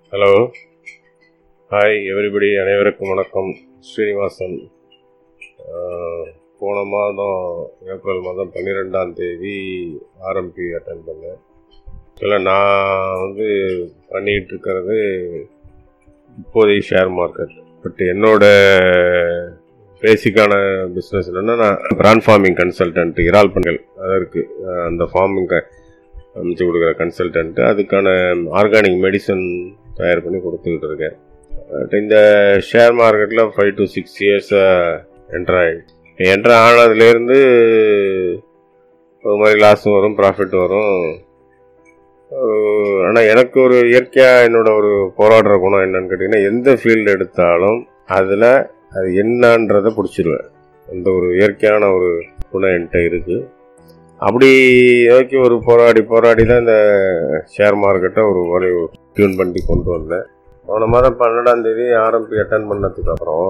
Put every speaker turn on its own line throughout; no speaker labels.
Hello hi everybody அனைவருக்கும் வணக்கம் ஸ்ரீனிவாசன் ஆஹ், போன மாதம் ஏப்ரல் மாதம் பன்னிரெண்டாம் தேதி ஆர்எம்பி அட்டன் பண்ணேன் இல்லை நான் வந்து பண்ணிகிட்டு இருக்கிறது இப்போதைய ஷேர் மார்க்கெட் பட் என்னோட பேசிக்கான பிஸ்னஸ் என்னென்னா நான் பிராண்ட் ஃபார்மிங் கன்சல்டன்ட் இறால் பண்ணல் அதற்கு ஆஹ், அந்த ஃபார்மிங் அமைச்சு கொடுக்குற கன்சல்டன்ட்டு அதுக்கான ஆர்கானிக் மெடிசன் தயார் பண்ணி கொடுத்துக்கிட்டு இருக்கேன் பட் இந்த ஷேர் மார்க்கெட்டில் five to six years entry ஆகிடுச்சு என்ட்ரு ஆனதுலேருந்து ஒரு மாதிரி லாஸும் வரும் ப்ராஃபிட் வரும் ஆனால் எனக்கு ஒரு இயற்கையாக என்னோட ஒரு போராடுற குணம் என்னன்னு கேட்டிங்கன்னா எந்த ஃபீல்டு எடுத்தாலும் அதில் அது என்னன்றதை பிடிச்சிருவேன் அந்த ஒரு இயற்கையான ஒரு குணம் என்கிட்ட இருக்குது அப்படி நோக்கி ஒரு போராடி போராடி தான் இந்த ஷேர் மார்க்கெட்டை ஒரு வழி டியூன் பண்ணி கொண்டு வந்தேன் போன மாதம் பன்னெண்டாம் தேதி ஆரம்பி அட்டன் பண்ணதுக்கு அப்புறம்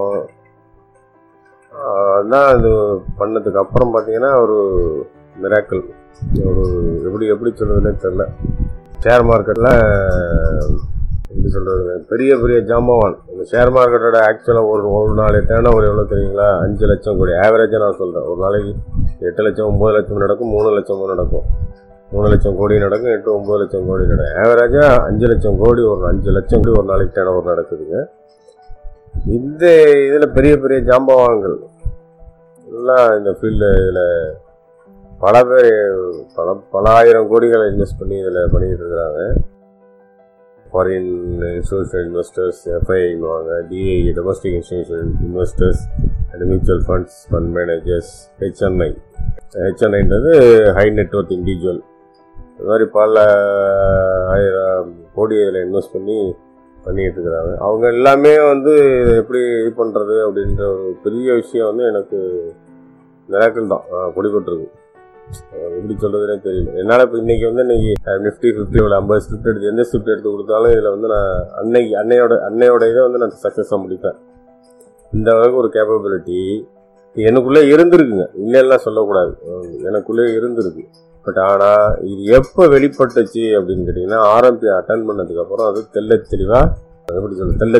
ஆஹ், தான் இது பண்ணதுக்கு அப்புறம் பார்த்தீங்கன்னா ஒரு மிராக்கிள் ஒரு எப்படி எப்படி சொல்றதுன்னே தெரில ஷேர் மார்க்கெட்டில் எப்படி சொல்கிறது பெரிய பெரிய ஜாம்பவான் இந்த ஷேர் மார்க்கெட்டோட ஆக்சுவலாக ஒரு ஒரு நாள் டேர்ன் ஓவர் எவ்வளோ தெரியுங்களா அஞ்சு லட்சம் கோடி ஆவரேஜாக நான் சொல்கிறேன் ஒரு நாளைக்கு எட்டு லட்சம் ஒம்பது லட்சம் நடக்கும் மூணு லட்சம் நடக்கும் மூணு லட்சம் கோடி நடக்கும் எட்டு ஒம்பது லட்சம் கோடி நடக்கும் ஆவரேஜாக அஞ்சு லட்சம் கோடி ஒரு அஞ்சு லட்சம் கோடி ஒரு நாளைக்கு டேர்ன் ஓவர் நடக்குதுங்க இந்த இதில் பெரிய பெரிய ஜாம்பவான்கள் எல்லாம் இந்த ஃபீல்டு இதில் பல பேர் பல பல ஆயிரம் கோடிகளை இன்வெஸ்ட் பண்ணி இதில் பண்ணிட்டு இருக்கிறாங்க ஃபாரின் இன்ஸ்டியூஷனல் இன்வெஸ்டர்ஸ் எஃப்ஐவாங்க DI domestic institutional investors and mutual funds fund managers HNI ஹெச்என்ஐன்றது ஹை நெட்ஒர்க் இண்டிவிஜுவல் இது மாதிரி பல ஆயிரம் கோடி இதில் இன்வெஸ்ட் பண்ணி பண்ணிகிட்டு இருக்கிறாங்க அவங்க எல்லாமே வந்து இதை எப்படி இது பண்ணுறது அப்படின்ற ஒரு பெரிய விஷயம் வந்து எனக்கு மிராக்கிள் தான் பிடிபட்டுருக்கு எப்படி சொல்றதுனே தெரியல என்னால் இப்போ இன்னைக்கு வந்து இன்னைக்கு நிஃப்டி ஃபிஃப்டி ஒரு ஐம்பது ஸ்கிரிப்ட் எடுத்து எந்த ஸ்கிரிப்ட் எடுத்து கொடுத்தாலும் இதில் வந்து நான் அன்னைக்கு அன்னையோட அன்னையோட இதை வந்து நான் சக்ஸஸாக முடிப்பேன் இந்த அளவுக்கு ஒரு கேப்பபிலிட்டி எனக்குள்ளே இருந்திருக்குங்க இல்லைன்னா சொல்லக்கூடாது அஹ் எனக்குள்ளே இருந்திருக்கு பட் ஆனால் இது எப்போ வெளிப்பட்டுச்சு அப்படின்னு கேட்டிங்கன்னா ஆரம்பி அட்டன் பண்ணதுக்கப்புறம் அது தெள்ள தெளிவாக எப்படி சொல்ல தெள்ள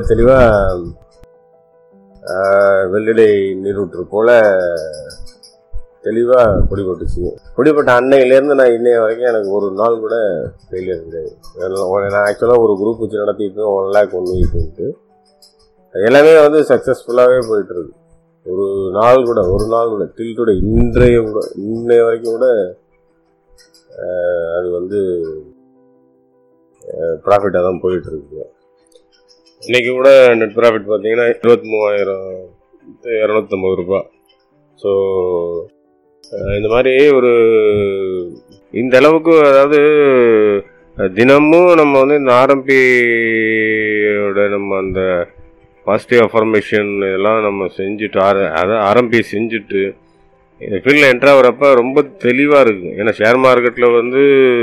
தெளிவாக வெள்ளிடை நீரூற்று போல தெளிவாக பிடிபட்டுச்சுங்க பிடிப்பட்ட அன்னையிலேருந்து நான் இன்னைய வரைக்கும் எனக்கு ஒரு நாள் கூட ஃபெயிலியர் கிடையாது நான் நான் ஆக்சுவலாக ஒரு குரூப் வச்சு நடத்திட்டு ஒன் லேக் ஒன் வீக்குன்ட்டு எல்லாமே வந்து சக்ஸஸ்ஃபுல்லாகவே போயிட்டுருக்கு ஒரு நாள் கூட ஒரு நாள் கூட டில் கூட இன்றைய கூட இன்னைய வரைக்கும் கூட அஹ், அது வந்து ப்ராஃபிட்டாக தான் போயிட்டு இருக்கு இன்னைக்கு கூட நெட் ப்ராஃபிட் பார்த்தீங்கன்னா இருபத்தி மூவாயிரம் இரநூத்தம்பது ரூபாய் ஸோ இந்த மாதிரி ஒரு இந்த அளவுக்கு அதாவது அஹ், தினமும் நம்ம வந்து இந்த ஆரம்பியோட நம்ம அந்த பாசிட்டிவ் அஃபர்மேஷன் இதெல்லாம் நம்ம செஞ்சுட்டு ஆர அதை ஆரம்பி செஞ்சுட்டு இந்த ஃபீல்டில் என்ட்ரு ஆகிறப்ப ரொம்ப தெளிவாக இருக்குது ஏன்னா ஷேர் மார்க்கெட்டில் வந்து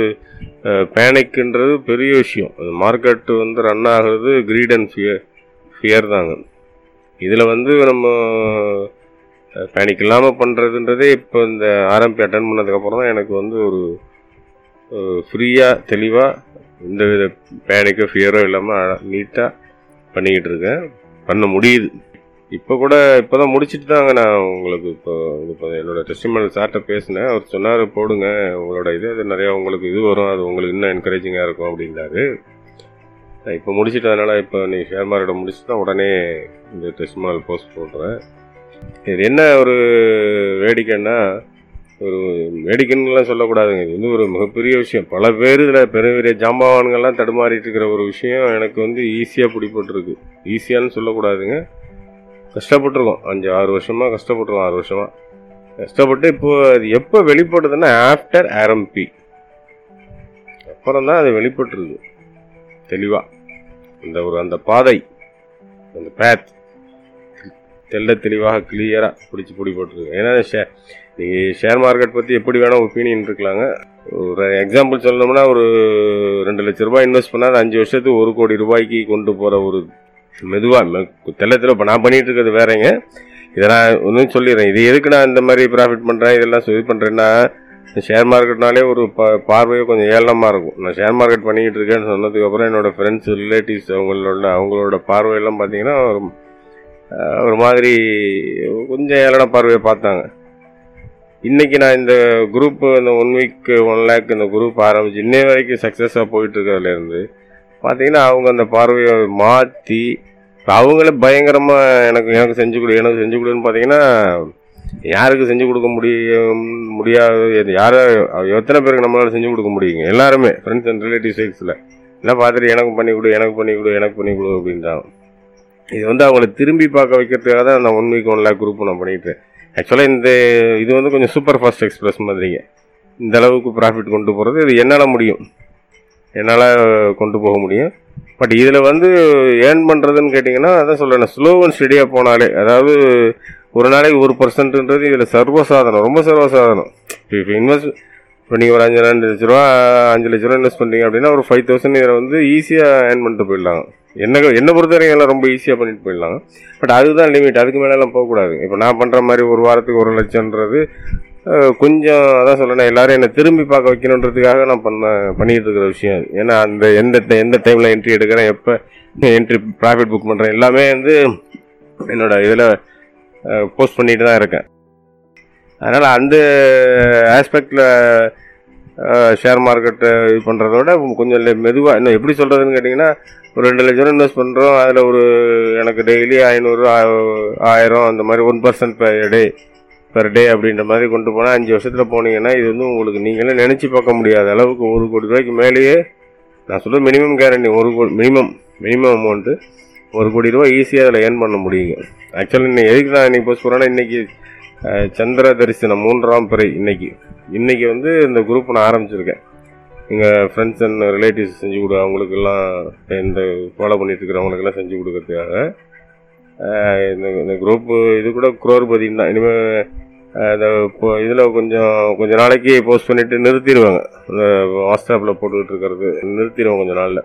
பேனிக்ன்றது பெரிய விஷயம் அந்த மார்க்கெட் வந்து ரன் ஆகிறது கிரீட் அண்ட் ஃபியர் ஃபியர் தாங்க இதில் வந்து நம்ம பேனிக் இல்லாமல் பண்ணுறதுன்றதே இப்போ இந்த ஆரம்பி அட்டன் பண்ணதுக்கப்புறம் தான் எனக்கு வந்து ஒரு ஃப்ரீயாக தெளிவாக எந்த வித பேனிக்கோ ஃபியரோ இல்லாமல் நீட்டாக பண்ணிக்கிட்டு இருக்கேன் பண்ண முடியுது இப்போ கூட இப்போ தான் முடிச்சுட்டு தாங்க நான் உங்களுக்கு இப்போ இது இப்போ என்னோட டெஸ்டிமல் சார்கிட்ட பேசினேன் அவர் சொன்னார் போடுங்க உங்களோட இது அது நிறையா உங்களுக்கு இது வரும் அது உங்களுக்கு இன்னும் என்கரேஜிங்காக இருக்கும் அப்படின்னாரு நான் இப்போ முடிச்சிட்டதுனால இப்போ நீ ஷேர் மார்க்கெட்டை முடிச்சுட்டு தான் உடனே இந்த டெஸ்டிமல் போஸ்ட் போடுறேன் இது என்ன ஒரு வேடிக்கைன்னா ஒரு வேடிக்கைன்னுலாம் சொல்லக்கூடாதுங்க இது வந்து ஒரு மிகப்பெரிய விஷயம் பல பேர் இதில் பெரிய பெரிய ஜாம்பவான்கள்லாம் தடுமாறிட்டு இருக்கிற ஒரு விஷயம் எனக்கு வந்து ஈஸியாக பிடிப்பட்டிருக்கு ஈஸியான்னு சொல்லக்கூடாதுங்க கஷ்டப்பட்டிருக்கோம் அஞ்சு ஆறு வருஷமாக கஷ்டப்பட்டிருக்கோம் ஆறு வருஷமாக கஷ்டப்பட்டு இப்போ அது எப்போ வெளிப்படுதுன்னா ஆஃப்டர் ஆரம்பி அப்புறம் தான் அது வெளிப்பட்டுருக்கு தெளிவாக அந்த ஒரு அந்த பாதை அந்த பேத் தெள்ள தெளிவாக கிளியராக பிடிச்சி பிடி போட்டிருக்கு ஏன்னா ஷே நீங்கள் ஷேர் மார்க்கெட் பற்றி எப்படி வேணால் ஒப்பீனியன் இருக்கலாங்க ஒரு எக்ஸாம்பிள் சொல்லணும்னா ஒரு ரெண்டு லட்ச ரூபாய் இன்வெஸ்ட் பண்ணால் அது அஞ்சு வருஷத்துக்கு ஒரு கோடி ரூபாய்க்கு கொண்டு போகிற ஒரு மெதுவாக தெள்ள தெளிவாக இப்போ நான் பண்ணிட்டு இருக்கிறது வேறங்க இதை நான் ஒன்றும் சொல்லிடுறேன் இது எதுக்கு நான் இந்த மாதிரி ப்ராஃபிட் பண்ணுறேன் இதெல்லாம் இது பண்ணுறேன்னா ஷேர் மார்க்கெட்னாலே ஒரு ப பார்வையே கொஞ்சம் ஏளனமாக இருக்கும் நான் ஷேர் மார்க்கெட் பண்ணிக்கிட்டு இருக்கேன்னு சொன்னதுக்கப்புறம் என்னோட ஃப்ரெண்ட்ஸ் ரிலேட்டிவ்ஸ் அவங்களோட அவங்களோட பார்வையெல்லாம் பார்த்தீங்கன்னா ஒரு அஹ், ஒரு மாதிரி கொஞ்சம் ஏளன பார்வையை பார்த்தாங்க இன்னைக்கு நான் இந்த குரூப் இந்த ஒன் வீக் ஒன் லேக் இந்த குரூப் ஆரம்பிச்சு இன்னை வரைக்கும் சக்ஸஸாக போயிட்டு இருக்கிறதுலேருந்து பார்த்தீங்கன்னா அவங்க அந்த பார்வையை மாற்றி அவங்களே பயங்கரமாக எனக்கு எனக்கு செஞ்சு கொடு எனக்கு செஞ்சு கொடுன்னு பார்த்தீங்கன்னா யாருக்கு செஞ்சு கொடுக்க முடியும் முடியாது எது யாரை எத்தனை பேருக்கு நம்மளால செஞ்சு கொடுக்க முடியுங்க எல்லாருமே ஃப்ரெண்ட்ஸ் அண்ட் ரிலேட்டிவ் சைட்ஸில் எல்லாம் பார்த்துட்டு எனக்கு பண்ணி கொடு எனக்கு பண்ணி கொடு எனக்கு பண்ணி கொடு அப்படின்றாங்க இது வந்து அவங்கள திரும்பி பார்க்க வைக்கிறதுக்காக தான் அந்த one week one lakh group நான் பண்ணிட்டு ஆக்சுவலாக இந்த இது வந்து கொஞ்சம் சூப்பர் ஃபாஸ்ட் எக்ஸ்பிரஸ் மாதிரிங்க இந்த அளவுக்கு ப்ராஃபிட் கொண்டு போகிறது இது என்னால் முடியும் என்னால் கொண்டு போக முடியும் பட் இதில் வந்து ஏர்ன் பண்ணுறதுன்னு கேட்டிங்கன்னா அதான் சொல்கிறேன் ஸ்லோ அண்ட் ஸ்டடியாக போனாலே அதாவது ஒரு நாளைக்கு ஒரு பர்சன்ட்ன்றது இதில் சர்வசாதனம் ரொம்ப சர்வசாதனம் இப்போ இப்போ இன்வெஸ்ட் இப்போ நீங்கள் ஒரு அஞ்சு ரெண்டு லட்ச ரூபா அஞ்சு லட்ச ரூபா இன்வெஸ்ட் பண்ணுறீங்க அப்படின்னா ஒரு ஃபைவ் தௌசண்ட் இதில் வந்து ஈஸியாக ஏர்ன் பண்ணிட்டு போயிடலாம் என்ன என்னை பொறுத்த வரைக்கும் எல்லாம் ரொம்ப ஈஸியாக பண்ணிட்டு போயிடலாம் பட் அதுதான் லிமிட் அதுக்கு மேலெல்லாம் போகக்கூடாது இப்போ நான் பண்ணுற மாதிரி ஒரு வாரத்துக்கு ஒரு லட்சம்ன்றது அஹ், கொஞ்சம் அதான் சொல்றேன் எல்லாரும் என்னை திரும்பி பார்க்க வைக்கணுன்றதுக்காக நான் பண்ண பண்ணிட்டு இருக்கிற விஷயம் அது. ஏன்னா அந்த எந்த ti- எந்த டைமில் என்ட்ரி எடுக்கிறேன் எப்போ என்ட்ரி ப்ராஃபிட் புக் பண்ணுறேன் எல்லாமே வந்து என்னோட இதில் போஸ்ட் பண்ணிட்டு தான் இருக்கேன் அதனால் அந்த ஆஸ்பெக்டில் ஷேர் மார்க்கெட்டை இது பண்ணுறத விட கொஞ்சம் மெதுவாக இன்னும் எப்படி சொல்கிறதுன்னு கேட்டிங்கன்னா ஒரு ரெண்டு லட்ச ரூபா இன்வெஸ்ட் பண்ணுறோம் அதில் ஒரு எனக்கு டெய்லி ஐநூறு ஆ- ஆயிரம் அந்த மாதிரி one percent per day per day அப்படின்ற மாதிரி கொண்டு போனால் அஞ்சு வருஷத்தில் போனீங்கன்னா இது வந்து உங்களுக்கு நீங்களே நினச்சி பார்க்க முடியாத அளவுக்கு ஒரு கோடி ரூபாய்க்கு மேலேயே நான் சொல்கிறது மினிமம் கேரண்டி ஒரு கோடி மினிமம் மினிமம் அமௌண்ட்டு ஒரு கோடி ரூபாய் ஈஸியாக அதில் ஏர்ன் பண்ண முடியுங்க ஆக்சுவலி இன்னைக்கு எதுக்கு நான் இன்னைக்கு போஸ்ட் போகிறேன்னா இன்னைக்கு அஹ், சந்திர தரிசனம் மூன்றாம் பிறை இன்னைக்கு இன்னைக்கு வந்து இந்த குரூப் நான் ஆரம்பிச்சிருக்கேன் எங்கள் ஃப்ரெண்ட்ஸ் அண்ட் ரிலேட்டிவ்ஸ் செஞ்சு கொடு அவங்களுக்கெல்லாம் இந்த ஃபாலோ பண்ணிட்டு இருக்கிறவங்களுக்கெல்லாம் செஞ்சு கொடுக்கறதுக்காக அஹ், இந்த இந்த குரூப் இது கூட குரோர்பதின்னு தான் இனிமேல் இந்த இப்போ இதில் கொஞ்சம் கொஞ்ச நாளைக்கு போஸ்ட் பண்ணிட்டு நிறுத்திடுவாங்க இந்த வாட்ஸ்அப்பில் போட்டுக்கிட்டு இருக்கிறது நிறுத்திடுவோம் கொஞ்ச நாளில்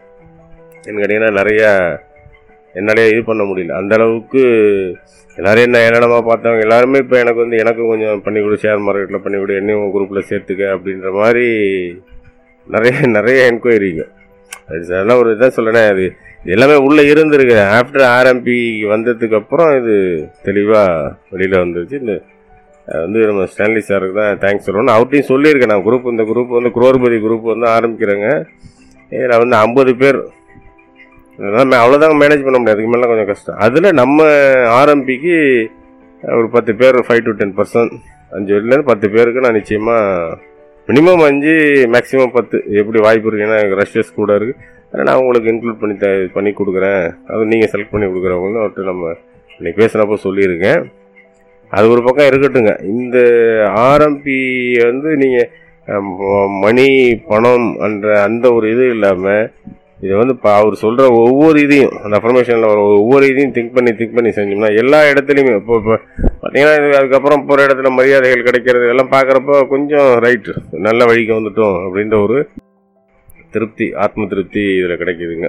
என்ன கேட்டிங்கன்னா நிறைய என்னாலே இது பண்ண முடியல அந்த அளவுக்கு எல்லாரும் என்ன ஏளனமாக பார்த்தவங்க எல்லாருமே இப்போ எனக்கு வந்து எனக்கு கொஞ்சம் பண்ணி கொடு ஷேர் மார்க்கெட்டில் பண்ணி கொடு என்னையும் குரூப்பில் சேர்த்துக்க அப்படின்ற மாதிரி நிறைய நிறைய என்கொயரிங்க அதெல்லாம் ஒரு இதாக சொல்லணேன் அது இது எல்லாமே உள்ளே இருந்திருக்கு ஆஃப்டர் ஆர்எம்பி வந்ததுக்கு அப்புறம் இது தெளிவாக வெளியில் வந்துருச்சு இந்த அது வந்து நம்ம ஸ்டான்லி சாருக்கு தான் தேங்க்ஸ் சொல்லணும் அவர்கிட்டையும் சொல்லியிருக்கேன் நான் குரூப் இந்த குரூப் வந்து குரோர்பதி குரூப் வந்து ஆரம்பிக்கிறேங்க இதில் வந்து ஐம்பது பேர் அதெல்லாம் அவ்வளோதாங்க மேனேஜ் பண்ண முடியாது அதுக்கு மேலே கொஞ்சம் கஷ்டம் அதில் நம்ம ஆரம்பிக்கு ஒரு பத்து பேர் ஃபைவ் டு டென் பர்சன்ட் அஞ்சு வெளிலேருந்து பத்து பேருக்கு நான் நிச்சயமாக மினிமம் அஞ்சு மேக்ஸிமம் பத்து எப்படி வாய்ப்பு இருக்கு ஏன்னா ரஷ்யஸ் கூட இருக்குது அதனால் நான் உங்களுக்கு இன்க்ளூட் பண்ணி த பண்ணி கொடுக்குறேன் அது நீங்கள் செலக்ட் பண்ணி கொடுக்குறவங்களும் அவர்கிட்ட நம்ம இன்னைக்கு பேசுனப்போ சொல்லியிருக்கேன் அது ஒரு பக்கம் இருக்கட்டுங்க இந்த ஆர்எம்பி வந்து நீங்கள் மணி பணம் என்ற அந்த ஒரு இது இல்லாமல் இதை வந்து இப்போ அவர் சொல்கிற ஒவ்வொரு இதையும் அந்த அஃபர்மேஷனில் வர ஒவ்வொரு இதையும் திங்க் பண்ணி திங்க் பண்ணி செஞ்சோம்னா எல்லா இடத்துலையுமே இப்போ இப்போ பார்த்தீங்கன்னா இது அதுக்கப்புறம் போகிற இடத்துல மரியாதைகள் கிடைக்கிறது எல்லாம் பார்க்குறப்போ கொஞ்சம் ரைட்டு நல்ல வழிக்கு வந்துட்டோம் அப்படின்ற ஒரு திருப்தி ஆத்ம திருப்தி இதில் கிடைக்குதுங்க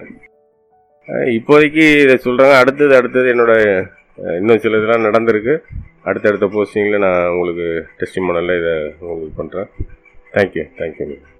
அஹ் இப்போதைக்கு இதை சொல்கிறாங்க அடுத்தது அடுத்தது என்னோட அஹ், இன்னும் சில இதெல்லாம் நடந்திருக்கு அடுத்தடுத்த போஸ்டிங்கில் நான் உங்களுக்கு டெஸ்டிமோனலில் இதை உங்களுக்கு பண்ணுறேன் தேங்க்யூ தேங்க்யூ